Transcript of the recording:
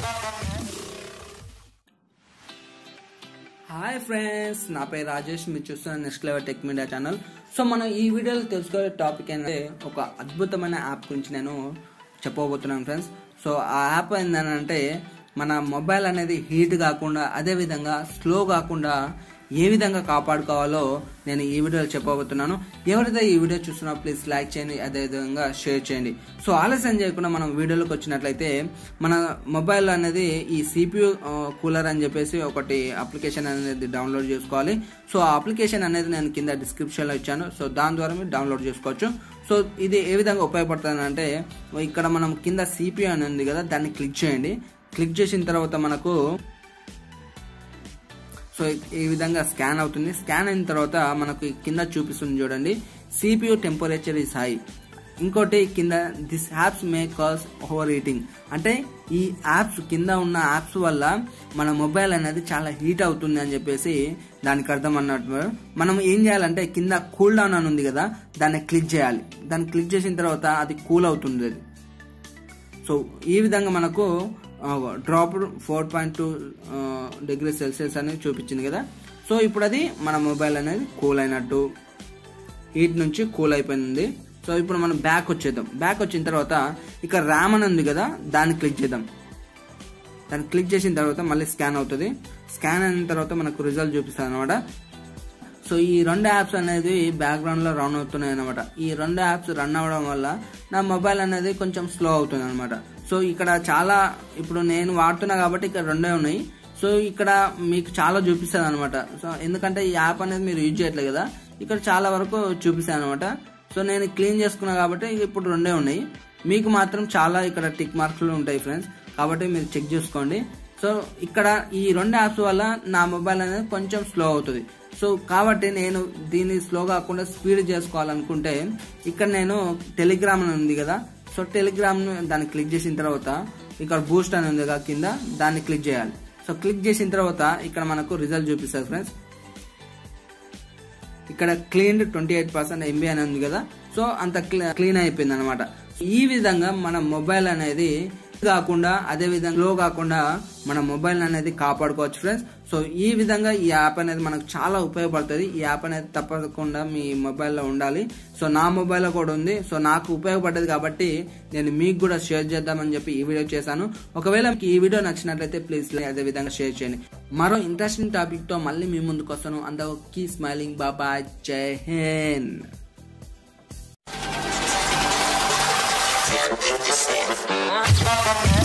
Hi friends నా పేరు రాజేష్ మీరు చూస్తున్న next level tech media channel so మనం ఈ వీడియోలో తెలుసుకోవే టాపిక్ ఏంటంటే ఒక అద్భుతమైన యాప్ గురించి నేను చెప్పబోతున్నాను ఫ్రెండ్స్ సో ఆ యాప్ ఏంటంటే మన మొబైల్ అనేది హీట్ కాకుండా అదేవిధంగా స్లో కాకుండా ఏ విధంగా కాపాడుకోవాలో నేను ఈ వీడియోలో చెప్పబోతున్నాను ఎవరైతే ఈ వీడియో చూస్తున్నా ప్లీజ్ లైక్ చేయండి అదేవిధంగా షేర్ చేయండి సో ఆలస్యం చేయకుండా మనం వీడియోలోకి వచ్చినట్లయితే మన మొబైల్ అనేది ఈ సిపియు కూలర్ అని చెప్పేసి ఒకటి అప్లికేషన్ అనేది డౌన్లోడ్ చేసుకోవాలి సో ఆ అప్లికేషన్ అనేది నేను కింద డిస్క్రిప్షన్లో ఇచ్చాను సో దాని ద్వారా మీరు డౌన్లోడ్ చేసుకోవచ్చు సో ఇది ఏ విధంగా ఉపయోగపడుతుంది అంటే ఇక్కడ మనం కింద సిపియు అని ఉంది కదా దాన్ని క్లిక్ చేయండి క్లిక్ చేసిన తర్వాత మనకు సో ఈ విధంగా స్కాన్ అవుతుంది స్కాన్ అయిన తర్వాత మనకు కింద చూపిస్తుంది చూడండి సిపియు టెంపరేచర్ ఇస్ హై ఇంకోటి కింద this apps may cause overheating అంటే ఈ యాప్స్ కింద ఉన్న యాప్స్ వల్ల మన మొబైల్ అనేది చాలా హీట్ అవుతుంది అని చెప్పేసి దానికి అర్థం అన్నట్టు మనం ఏం చేయాలంటే కింద కూల్ డౌన్ అని ఉంది కదా దాన్ని క్లిక్ చేయాలి దాన్ని క్లిక్ చేసిన తర్వాత అది కూల్ అవుతుంది అది సో ఈ విధంగా మనకు drop four point two degree Celsius అనేది చూపించింది కదా సో ఇప్పుడు అది మన మొబైల్ అనేది కూల్ అయినట్టు హీట్ నుంచి కూల్ అయిపోయింది సో ఇప్పుడు మనం బ్యాక్ వచ్చేద్దాం బ్యాక్ వచ్చిన తర్వాత ఇక్కడ ర్యామ్ అని ఉంది కదా దాన్ని క్లిక్ చేద్దాం దాన్ని క్లిక్ చేసిన తర్వాత మళ్ళీ స్కాన్ అవుతుంది స్కాన్ అయిన తర్వాత మనకు రిజల్ట్ చూపిస్తుంది అనమాట సో ఈ రెండు యాప్స్ అనేది బ్యాక్గ్రౌండ్లో రన్ అవుతున్నాయి అనమాట ఈ రెండు యాప్స్ రన్ అవ్వడం వల్ల నా మొబైల్ అనేది కొంచెం స్లో అవుతుంది అనమాట సో ఇక్కడ చాలా ఇప్పుడు నేను వాడుతున్నా కాబట్టి ఇక్కడ రెండే ఉన్నాయి సో ఇక్కడ మీకు చాలా చూపిస్తుంది అనమాట సో ఎందుకంటే ఈ యాప్ అనేది మీరు యూజ్ చేయట్లేదు కదా ఇక్కడ చాలా వరకు చూపిస్తాను అనమాట సో నేను క్లీన్ చేసుకున్నా కాబట్టి ఇప్పుడు రెండే ఉన్నాయి మీకు మాత్రం చాలా ఇక్కడ టిక్ మార్క్లు ఉంటాయి ఫ్రెండ్స్ కాబట్టి మీరు చెక్ చేసుకోండి సో ఇక్కడ ఈ రెండు యాప్స్ వల్ల నా మొబైల్ అనేది కొంచెం స్లో అవుతుంది సో కాబట్టి నేను దీన్ని స్లో కాకుండా స్పీడ్ చేసుకోవాలనుకుంటే ఇక్కడ నేను టెలిగ్రామ్ అని ఉంది కదా సో టెలిగ్రామ్ దాన్ని క్లిక్ చేసిన తర్వాత ఇక్కడ బూస్ట్ అని ఉంది కదా కింద దాన్ని క్లిక్ చేయాలి సో క్లిక్ చేసిన తర్వాత ఇక్కడ మనకు రిజల్ట్ చూపిస్తుంది ఫ్రెండ్స్ ఇక్కడ clean twenty eight percent MB అని ఉంది కదా సో అంత క్లీన్ అయిపోయింది అనమాట ఈ విధంగా మన మొబైల్ అనేది కాకుండా అదే విధంగా స్లో కాకుండా మన మొబైల్ అనేది కాపాడుకోవచ్చు ఫ్రెండ్స్ సో ఈ విధంగా ఈ యాప్ అనేది మనకు చాలా ఉపయోగపడుతుంది ఈ యాప్ అనేది తప్పకుండా మీ మొబైల్లో ఉండాలి సో నా మొబైల్లో కూడా ఉంది సో నాకు ఉపయోగపడ్డది కాబట్టి నేను మీకు కూడా షేర్ చేద్దామని చెప్పి ఈ వీడియో చేశాను ఒకవేళ మీకు ఈ వీడియో నచ్చినట్లయితే ప్లీజ్ అదే విధంగా షేర్ చేయండి మరో ఇంట్రెస్టింగ్ టాపిక్ తో మళ్ళీ మీ ముందుకు వస్తాను అందరికి స్మైలింగ్ బాబా జై హింద్ Thank you.